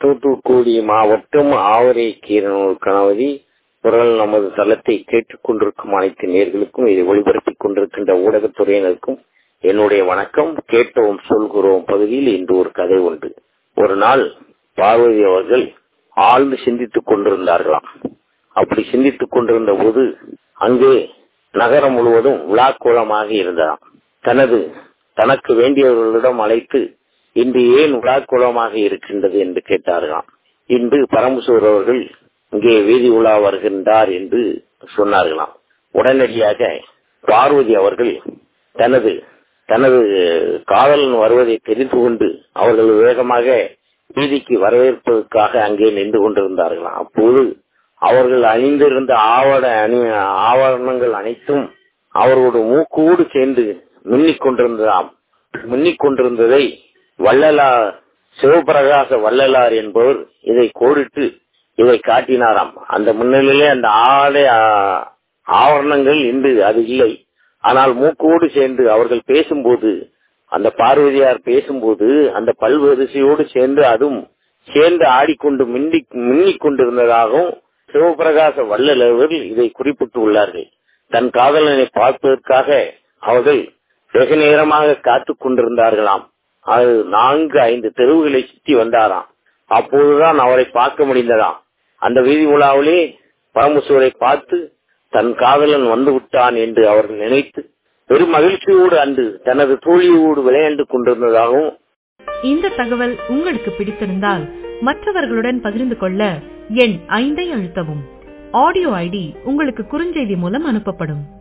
தூத்துக்குடி மாவட்டம் ஆவரை கீரனூர் கணவதி குரல் நமது தளத்தை கேட்டுக் கொண்டிருக்கும் அனைத்து நேர்களுக்கும் இதை ஒளிபரப்பிக் கொண்டிருக்கின்ற ஊடகத்துறையினருக்கும் என்னுடைய வணக்கம் கேட்டோம் சொல்கிறோம் பகுதியில் இன்று ஒரு கதை உண்டு ஒரு நாள் பார்வதி அவர்கள் ஆழ்ந்து சிந்தித்துக் கொண்டிருந்தார்களாம் அப்படி சிந்தித்துக் கொண்டிருந்த போது அங்கே நகரம் முழுவதும் விழாக்கோலமாக இருந்ததாம் தனது தனக்கு வேண்டியவர்களிடம் அழைத்து இன்று ஏன் விழாக்கோலமாக இருக்கின்றது என்று கேட்டார்களாம் இன்று பரமசூர் அவர்கள் இங்கே வீதி உலா வருகின்றார் என்று சொன்னார்களாம் உடனடியாக பார்வதி அவர்கள் தனது தனது காதலன் வருவதை தெரிந்து கொண்டு அவர்கள் வேகமாக வீதிக்கு வரவேற்பதற்காக அங்கே நின்று கொண்டிருந்தார்களாம் அப்போது அவர்கள் அணிந்திருந்த ஆவண அணி ஆவரணங்கள் அனைத்தும் அவர்களோட மூக்கோடு சேர்ந்து மின்னிக் கொண்டிருந்ததாம் மின்னிக் கொண்டிருந்ததை வள்ளலார் சிவபிரகாச வள்ளலார் என்பவர் இதை கோடிட்டு இதை காட்டினாராம் அந்த முன்னிலையிலே அந்த ஆடை ஆவரணங்கள் இன்று அது இல்லை ஆனால் மூக்கோடு சேர்ந்து அவர்கள் பேசும்போது அந்த பார்வதியார் பேசும்போது அந்த பல்வரிசையோடு சேர்ந்து அதுவும் சேர்ந்து ஆடிக்கொண்டு மின்னி மின்னிக் கொண்டிருந்ததாகவும் சிவபிரகாச வள்ளலவர் இதை குறிப்பிட்டு உள்ளார்கள் தன் காதலனை பார்ப்பதற்காக அவர்கள் வெகு நேரமாக காத்துக் கொண்டிருந்தார்களாம் அது நான்கு ஐந்து தெருவுகளை சுற்றி வந்தாராம் அப்போதுதான் அவரை பார்க்க முடிந்ததாம் அந்த வீதி உலாவிலே பரமசூரை பார்த்து தன் காதலன் வந்து விட்டான் என்று அவர்கள் நினைத்து பெரும் மகிழ்ச்சியோடு அன்று தனது தோழியோடு விளையாண்டு கொண்டிருந்ததாகவும் இந்த தகவல் உங்களுக்கு பிடித்திருந்தால் மற்றவர்களுடன் பகிர்ந்து கொள்ள எண் ஐந்தை அழுத்தவும் ஆடியோ ஐடி உங்களுக்கு குறுஞ்செய்தி மூலம் அனுப்பப்படும்